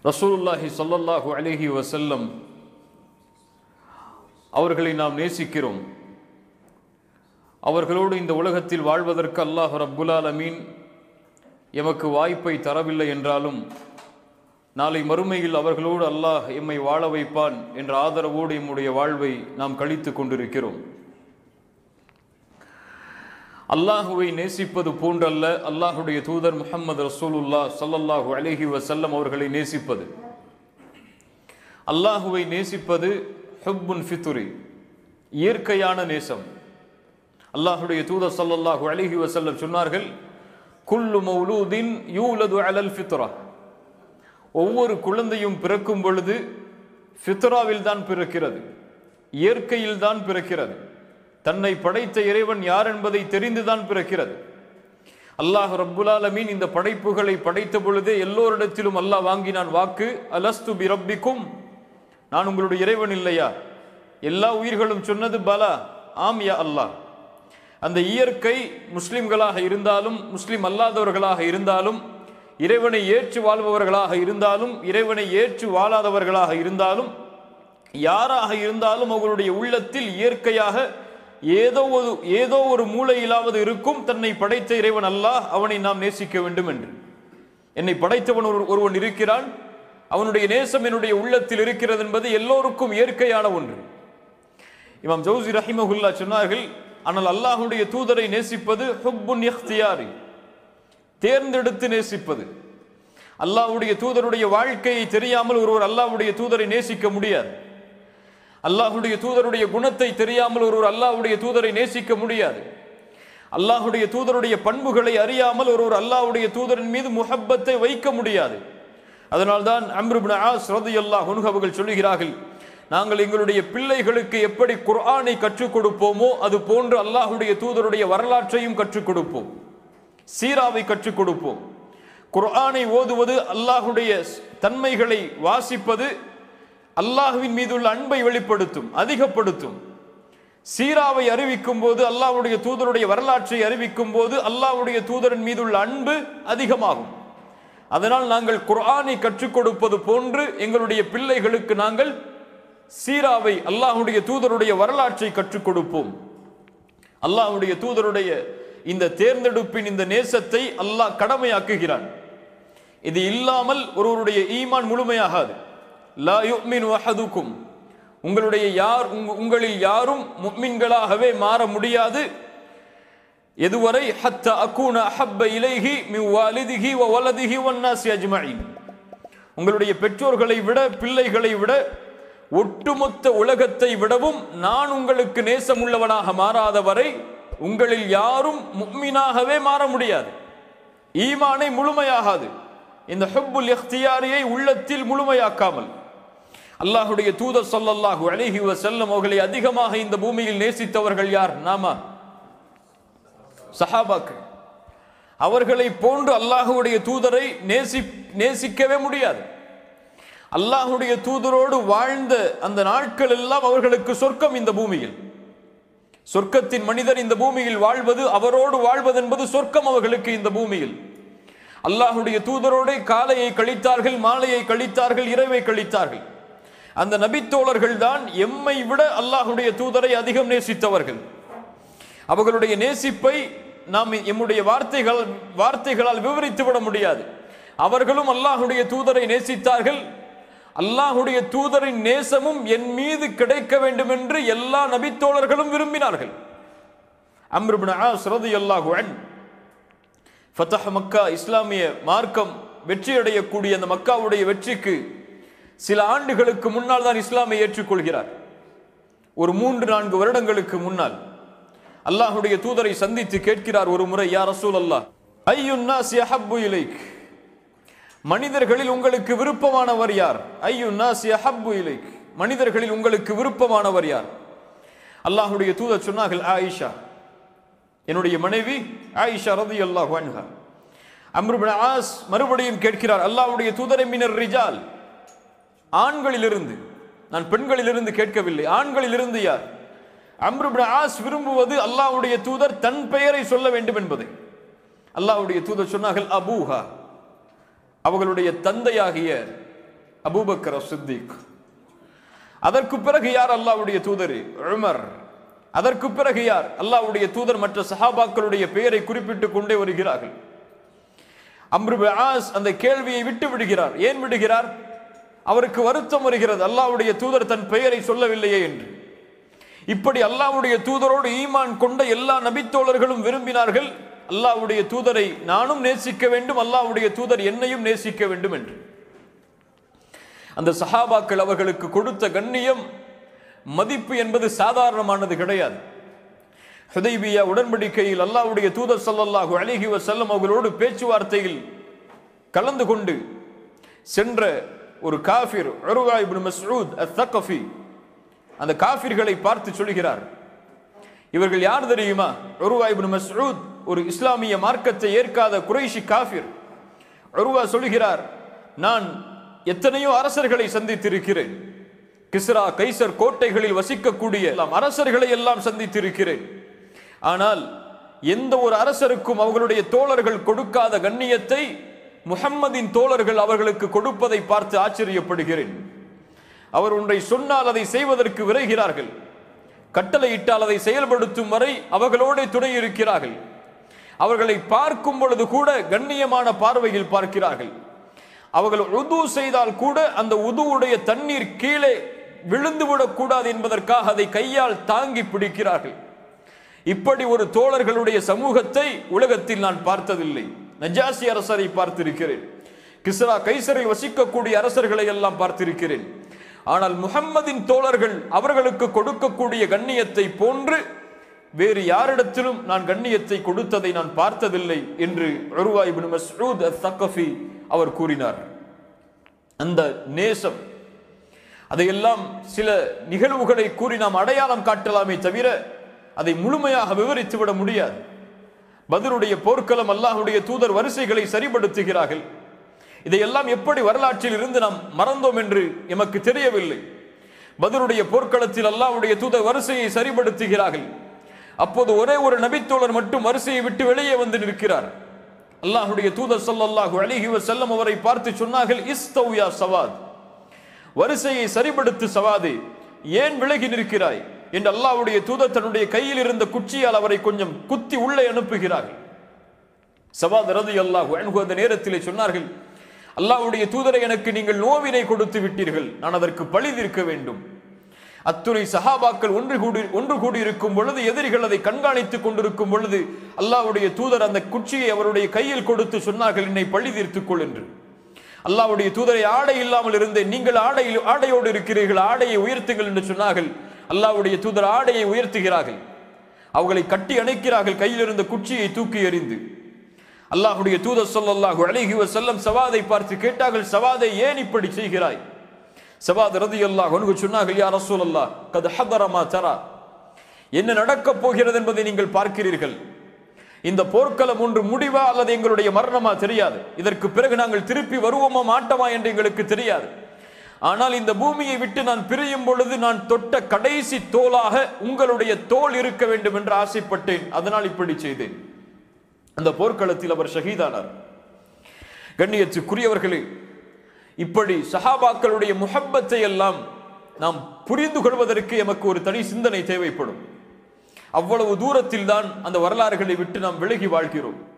ரசூலுல்லாஹி ஸல்லல்லாஹு அலைஹி வஸல்லம் அவர்களை நாம் நேசிக்கிறோம் அவர்களோடு இந்த உலகத்தில் வாழ்வதற்கு அல்லாஹ் ரப்புல் ஆலமீன் எமக்கு வாய்ப்பை தரவில்லை என்றாலும் நாளை மறுமையில் அவர்களோடு அல்லாஹ் எம்மை வாழ வைப்பான் என்ற ஆதரவோடு எம்முடைய வாழ்வை நாம் கழித்து கொண்டிருக்கிறோம் அல்லாஹுவை நேசிப்பது போன்றல்ல அல்லாஹுடைய தூதர் முஹம்மது ரசூலுல்லா ஸல்லல்லாஹு அலைஹி வஸல்லம் அவர்களை நேசிப்பது அல்லாஹுவை நேசிப்பது ஹுப்புன் ஃபித்துரி இயற்கையான நேசம் அல்லாஹுடைய தூதர் ஸல்லல்லாஹு அலைஹி வஸல்லம் சொன்னார்கள் குல்லு மௌலூதின் யூலது அலல் ஃபித்ரா ஒவ்வொரு குழந்தையும் பிறக்கும் பொழுது ஃபித்ராவில் தான் பிறக்கிறது இயற்கையில் தான் பிறக்கிறது தன்னை படைத்த இறைவன் யார் என்பதை தெரிந்துதான் பிறக்கிறது அல்லாஹ் ரப்புல் ஆலமீன் இந்த படைப்புகளை படைத்த பொழுதே எல்லோரிடத்திலும் அல்லாஹ் வாங்கினான் வாக்கு அலஸ்து பி ரப்பிக்கும் நான் உங்களுடைய இறைவன் இல்லையா எல்லா உயிர்களும் சொன்னது பலா ஆம் யா அல்லாஹ் அந்த இயற்கை முஸ்லிம்களாக இருந்தாலும் முஸ்லிம் அல்லாதவர்களாக இருந்தாலும் இறைவனை ஏற்று வாழ்பவர்களாக இருந்தாலும் இறைவனை ஏற்று வாழாதவர்களாக இருந்தாலும் யாராக இருந்தாலும் அவர்களுடைய உள்ளத்தில் இயற்கையாக ஏதோ ஒரு ஏதோ ஒரு மூலையிலாவது இருக்கும் தன்னை படைத்த இறைவன் அல்லாஹ் அவனை நாம் நேசிக்க வேண்டும் என்று என்னை படைத்தவன் ஒரு ஒருவன் இருக்கிறான் அவனுடைய நேசம் என்னுடைய உள்ளத்தில் இருக்கிறது என்பது எல்லோருக்கும் இயற்கையான ஒன்று இமாம் ஜவுசி ரஹிமகுல்லா சொன்னார்கள் ஆனால் அல்லாஹுடைய தூதரை நேசிப்பது ஹுப்புன் இഖ்தியாரி தேர்ந்தெடுத்து நேசிப்பது அல்லாஹ்வுடைய தூதருடைய வாழ்க்கையை தெரியாமல் ஒருவர் அல்லாஹ்வுடைய தூதரை நேசிக்க முடியாது அல்லாஹுடைய தூதருடைய குணத்தை தெரியாமல் ஒருவர் அல்லாஹ்வுடைய தூதரை நேசிக்க முடியாது அல்லாஹுடைய தூதருடைய பண்புகளை அறியாமல் ஒருவர் அல்லாஹ்வுடைய தூதரின் மீது முஹப்பத்தை வைக்க முடியாது அதனால்தான் அம்ருபின் ஆஸ் ரதியல்லாஹ் அவர்கள் சொல்லுகிறார்கள் நாங்கள் எங்களுடைய பிள்ளைகளுக்கு எப்படி குர்ஆனை கற்றுக் கொடுப்போமோ அது போன்று அல்லாஹுடைய தூதருடைய வரலாற்றையும் கற்றுக் கொடுப்போம் சீராவை கற்றுக் கொடுப்போம் குர்ஆனை ஓதுவது அல்லாஹுடைய தன்மைகளை வாசிப்பது அல்லாஹுவின் மீதுள்ள அன்பை வெளிப்படுத்தும் அதிகப்படுத்தும் சீராவை அறிவிக்கும் போது அல்லாஹ்வுடைய தூதருடைய வரலாற்றை அறிவிக்கும் போது அல்லாஹ்வுடைய தூதரின் மீதுள்ள அன்பு அதிகமாகும் அதனால் நாங்கள் குர்ஆனை கற்றுக் கொடுப்பது போன்று எங்களுடைய பிள்ளைகளுக்கு நாங்கள் சீராவை அல்லாஹ்வுடைய தூதருடைய வரலாற்றை கற்றுக் கொடுப்போம் அல்லாஹ்வுடைய தூதருடைய இந்த தேர்ந்தெடுப்பின் இந்த நேசத்தை அல்லாஹ் கடமையாக்குகிறான் இது இல்லாமல் ஒருவருடைய ஈமான் முழுமையாகாது லா யுமின் அஹதுக்கும் உங்களுடைய யார் உங்க- உங்களில் யாரும் முக்மின்களாகவே மாற முடியாது எதுவரை ஹத்த அக்கூன அஹப்ப இலைஹி மி வாலிதிஹி வ வலதிஹி வன்னாசி அஜ்மஈன் உங்களுடைய பெற்றோர்களை விட பிள்ளைகளை விட ஒட்டுமொத்த உலகத்தை விடவும் நான் உங்களுக்கு நேசமுள்ளவனாக மாறாத வரை உங்களில் யாரும் முக்மினாகவே மாற முடியாது ஈமானை முழுமையாகாது இந்த ஹுப்புல் இഖ்தியாரியை உள்ளத்தில் முழுமையாக்காமல் அல்லாஹுடைய தூதர் ஸல்லல்லாஹு அலைஹி வஸல்லம் அவர்களை அதிகமாக இந்த பூமியில் நேசித்தவர்கள் யார் நாம சஹாபாக்கள் அவர்களை போன்று அல்லாஹுடைய தூதரை நேசி நேசிக்கவே முடியாது அல்லாஹுடைய தூதரோடு வாழ்ந்த அந்த நாட்கள் எல்லாம் அவர்களுக்கு சொர்க்கம் இந்த பூமியில் சொர்க்கத்தின் மனிதர் இந்த பூமியில் வாழ்வது அவரோடு வாழ்வது என்பது சொர்க்கம் அவர்களுக்கு இந்த பூமியில் அல்லாஹுடைய தூதரோடு காலையை கழித்தார்கள் மாலையை கழித்தார்கள் இரவை கழித்தார்கள் அந்த நபித்தோழர்கள் தான் எம்மை விட அல்லாஹுடைய தூதரை அதிகம் நேசித்தவர்கள் அவர்களுடைய நேசிப்பை நாம் எம்முடைய வார்த்தைகள் வார்த்தைகளால் விவரித்து விட முடியாது அவர்களும் அல்லாஹுடைய தூதரை நேசித்தார்கள் அல்லாஹுடைய தூதரின் நேசமும் என் மீது கிடைக்க வேண்டும் என்று எல்லா நபித்தோழர்களும் விரும்பினார்கள் அம்ருபின் ஆஸ் ரலியல்லாஹு அன் ஃபத்தஹ் மக்கா இஸ்லாமிய மார்க்கம் வெற்றி அடையக்கூடிய அந்த மக்காவுடைய வெற்றிக்கு சில ஆண்டுகளுக்கு முன்னால் தான் இஸ்லாமை ஏற்றுக்கொள்கிறார் ஒரு மூன்று நான்கு வருடங்களுக்கு முன்னால் அல்லாஹுடைய தூதரை சந்தித்து கேட்கிறார் ஒரு முறை யா ரசூல் அல்லாஹ் ஐயுன் நாஸ் யஹப்பு இலைக் மனிதர்களில் உங்களுக்கு விருப்பமானவர் யார் ஐயுன் நாஸ் யஹப்பு இலைக் மனிதர்களில் உங்களுக்கு விருப்பமானவர் யார் அல்லாஹுடைய தூதர் சொன்னார்கள் ஆயிஷா என்னுடைய மனைவி ஆயிஷா ரதி அல்லாஹ் அன்ஹா அம்ருபின் ஆஸ் மறுபடியும் கேட்கிறார் அல்லாஹ்வுடைய தூதரை மினர் ரிஜால் ஆண்களிலிருந்து நான் பெண்களிலிருந்து கேட்கவில்லை ஆண்களிலிருந்து யார் அம்ருபின் ஆஸ் விரும்புவது அல்லாஹ்வுடைய தூதர் தன் பெயரை சொல்ல வேண்டும் என்பதை அல்லாஹ்வுடைய தூதர் சொன்னார்கள் அபூஹா அவர்களுடைய தந்தையாகிய அபூபக்கர் சித்திக் அதற்கு பிறகு யார் அல்லாஹ்வுடைய தூதர் உமர் அதற்கு பிறகு யார் அல்லாஹ்வுடைய தூதர் மற்ற சஹாபாக்களுடைய பெயரை குறிப்பிட்டுக் கொண்டே வருகிறார்கள் அம்ரு பின் ஆஸ் அந்த கேள்வியை விட்டு விடுகிறார் ஏன் விடுகிறார் அவருக்கு வருத்தம் வருகிறது அல்லாஹ்வுடைய தூதர் தன் பெயரை சொல்லவில்லையே என்று இப்படி அல்லாஹ்வுடைய தூதரோடு ஈமான் கொண்ட எல்லா நபித்தோழர்களும் விரும்பினார்கள் அல்லாஹ்வுடைய தூதரை நானும் நேசிக்க வேண்டும் அல்லாஹ்வுடைய தூதர் என்னையும் நேசிக்க வேண்டும் என்று அந்த சஹாபாக்கள் அவர்களுக்கு கொடுத்த கண்ணியம் மதிப்பு என்பது சாதாரணமானது கிடையாது ஹுதைபியா உடன்படிக்கையில் அல்லாஹ்வுடைய தூதர் ஸல்லல்லாஹு அலைஹி வஸல்லம் அவர்களோடு பேச்சுவார்த்தையில் கலந்து கொண்டு சென்ற ஒரு காஃபிர் உருவா இப்னு மஸ்ஊத் அத்-தக்கஃபி அந்த காஃபிர்களை பார்த்து சொல்கிறார் இவர்கள் யார் தெரியுமா உருவா இப்னு மஸ்ஊத் ஒரு இஸ்லாமிய மார்க்கத்தை ஏற்காத குறைஷி காஃபிர் உருவா சொல்கிறார் நான் எத்தனையோ அரசர்களை சந்தித்திருக்கிறேன் கிஸ்ரா கைசர் கோட்டைகளில் வசிக்கக்கூடிய எல்லாம் அரசர்களை எல்லாம் சந்தித்திருக்கிறேன் ஆனால் எந்த ஒரு அரசருக்கும் அவர்களுடைய தோழர்கள் கொடுக்காத கண்ணியத்தை முஹம்மதின் தோழர்கள் அவர்களுக்கு கொடுப்பதை பார்த்து ஆச்சரியப்படுகிறேன் அவர் ஒன்றை சொன்னால் அதை செய்வதற்கு விரைகிறார்கள் கட்டளையிட்டால் அதை செயல்படுத்தும் வரை அவர்களோட துணை இருக்கிறார்கள் அவர்களை பார்க்கும் பொழுது கூட கண்ணியமான பார்வையில் பார்க்கிறார்கள் அவர்கள் உது செய்தால் கூட அந்த உதுவுடைய தண்ணீர் கீழே விழுந்து விடக்கூடாது என்பதற்காக அதை கையால் தாங்கி பிடிக்கிறார்கள் இப்படி ஒரு தோழர்களுடைய சமூகத்தை உலகத்தில் நான் பார்த்ததில்லை நஜாசி அரசரை பார்த்திருக்கிறேன் கிஸ்ரா கைசரில் வசிக்கக்கூடிய அரசர்களை எல்லாம் பார்த்திருக்கிறேன் ஆனால் முஹம்மதின் தோழர்கள் அவர்களுக்கு கொடுக்கக்கூடிய கண்ணியத்தை போன்று வேறு யாரிடத்திலும் நான் கண்ணியத்தை கொடுத்ததை நான் பார்த்ததில்லை என்று உருவா இப்னு மஸ்ஊத் அத்-தக்கஃபி அவர் கூறினார் அந்த நேசம் அதையெல்லாம் சில நிகழ்வுகளை கூறி நாம் அடையாளம் காட்டலாமே தவிர அதை முழுமையாக விவரித்து விட முடியாது பதருடைய போர்க்களம் அல்லாஹ்வுடைய தூதர் வரிசைகளை சரிபடுத்துகிறார்கள் இதையெல்லாம் எப்படி வரலாற்றில் இருந்து நாம் மறந்தோம் என்று எமக்கு தெரியவில்லை பதருடைய போர்க்களத்தில் அல்லாஹ்வுடைய தூதர் வரிசையை சரிபடுத்துகிறார்கள் அப்போது ஒரே ஒரு நபித்தோழர் மட்டும் வரிசையை விட்டு வெளியே வந்து நிற்கிறார் அல்லாஹ்வுடைய தூதர் ஸல்லல்லாஹு அலைஹி வஸல்லம் அவரை பார்த்து சொன்னார்கள் இஸ்தவ் யா சவாத் வரிசையை சரிபடுத்து சவாதே ஏன் விலகி நிற்கிறாய் என்று அல்லாஹ்வுடைய தூதர் தன்னுடைய கையில் இருந்த குச்சியால் அவரை கொஞ்சம் குத்தி உள்ளே அனுப்புகிறார்கள் சவாத் ரதி அல்லாஹ் அன்ஹு அந்த நேரத்திலே சொன்னார்கள் அல்லாஹ்வுடைய தூதரை எனக்கு நீங்கள் நோவினை கொடுத்து விட்டீர்கள் நான் அதற்கு பழி தீர்க்க வேண்டும் அத்துறை சஹாபாக்கள் ஒன்று கூடி ஒன்று கூடி இருக்கும் பொழுது எதிரிகள் அதை கண்காணித்துக் கொண்டிருக்கும் பொழுது அல்லாஹ்வுடைய தூதர் அந்த குச்சியை அவருடைய கையில் கொடுத்து சொன்னார்கள் என்னை பழி தீர்த்துக் கொள் என்று அல்லாஹ்வுடைய தூதரை ஆடை இல்லாமல் இருந்தேன் நீங்கள் ஆடையில் ஆடையோடு இருக்கிறீர்கள் ஆடையை உயர்த்துங்கள் என்று சொன்னார்கள் அல்லாஹ்வுடைய தூதர் ஆடையை உயர்த்துகிறார்கள் அவர்களை கட்டி அணைக்கிறார்கள் கையில் இருந்த குச்சியை தூக்கி எறிந்து அல்லாஹ்வுடைய தூதர் ஸல்லல்லாஹு அலைஹி வஸல்லம் சவாதை பார்த்து கேட்டார்கள் சவாதை ஏன் இப்படி செய்கிறாய் சவாத் ரதியல்லாஹு அன்ஹு சொன்னார்கள் யா ரசூலல்லாஹ் கத் ஹதர மா தரா என்ன நடக்கப் போகிறது என்பதை நீங்கள் பார்க்கிறீர்கள் இந்த போர்க்களம் ஒன்று முடிவா அல்லது எங்களுடைய மரணமா தெரியாது இதற்கு பிறகு நாங்கள் திருப்பி வருவோமா மாட்டோமா என்று எங்களுக்கு தெரியாது ஆனால் இந்த பூமியை விட்டு நான் பிரியும் பொழுது நான் தொட்ட கடைசி தோலாக உங்களுடைய தோல் இருக்க வேண்டும் என்று ஆசைப்பட்டேன் அதனால் இப்படி செய்தேன் அந்த போர்க்களத்தில் அவர் ஷஹீதானார் கண்ணியத்துக்குரியவர்களே இப்படி சஹாபாக்களுடைய முஹப்பத்தை எல்லாம் நாம் புரிந்து கொள்வதற்கு எமக்கு ஒரு தனி சிந்தனை தேவைப்படும் அவ்வளவு தூரத்தில் தான் அந்த வரலாறுகளை விட்டு நாம் விலகி வாழ்கிறோம்